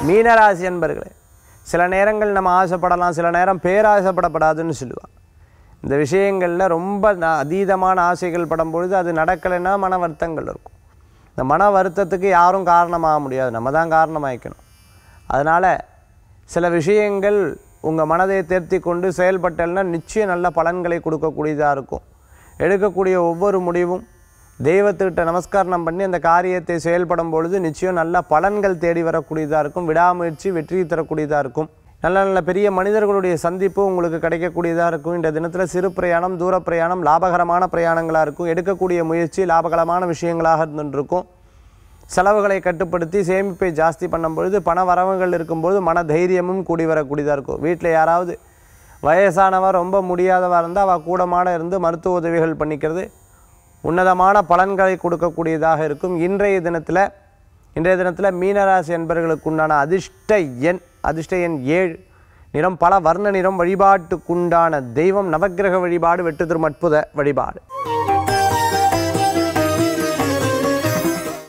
மீனராசி என்பர்களே சில நேரங்கள் நம்ம ஆசைப்படலாம் சில நேரம் பேராசைப்படப்படாதுன்னு சொல்லுவாள் இந்த விஷயங்களில் ரொம்ப ந- அதீதமான ஆசைகள் படும் பொழுது அது நடக்கலைன்னா மன வருத்தங்கள் இருக்கும் இந்த மன வருத்தத்துக்கு யாரும் காரணமாக முடியாது நம்ம தான் காரணமாயிக்கணும் அதனால் சில விஷயங்கள் உங்கள் மனதை தேர்த்தி கொண்டு செயல்பட்டல்னா நிச்சயம் நல்ல பலன்களை கொடுக்கக்கூடியதாக இருக்கும் எடுக்கக்கூடிய ஒவ்வொரு முடிவும் தெய்வத்துக்கிட்ட நமஸ்காரம் பண்ணி அந்த காரியத்தை செயல்படும் பொழுது நிச்சயம் நல்ல பலன்கள் தேடி வரக்கூடியதாக இருக்கும் விடாமுயற்சி வெற்றி தரக்கூடியதாக இருக்கும் நல்ல நல்ல பெரிய மனிதர்களுடைய சந்திப்பு உங்களுக்கு கிடைக்கக்கூடியதாக இருக்கும் இந்த தினத்தில் சிறு பிரயாணம் தூர பிரயாணம் லாபகரமான பிரயாணங்களாக இருக்கும் எடுக்கக்கூடிய முயற்சி லாபகரமான விஷயங்களாக இருந்துருக்கும் செலவுகளை கட்டுப்படுத்தி சேமிப்பை ஜாஸ்தி பண்ணும் பொழுது பண வரவுகள் இருக்கும்போது மன தைரியமும் கூடி வரக்கூடியதாக இருக்கும் வீட்டில் யாராவது வயசானவ ரொம்ப முடியாதவா இருந்தால் அவள் கூடமாட இருந்து மருத்துவ உதவிகள் பண்ணிக்கிறது உன்னதமான பலன்களை கொடுக்கக்கூடியதாக இருக்கும் இன்றைய தினத்தில் இன்றைய தினத்தில் மீனராசி என்பவர்களுக்கு உண்டான அதிர்ஷ்ட எண் அதிர்ஷ்ட எண் ஏழு நிறம் பல வர்ண நிறம் வழிபாட்டுக்குண்டான தெய்வம் நவக்கிரக வழிபாடு வெட்டு திருமற்புத வழிபாடு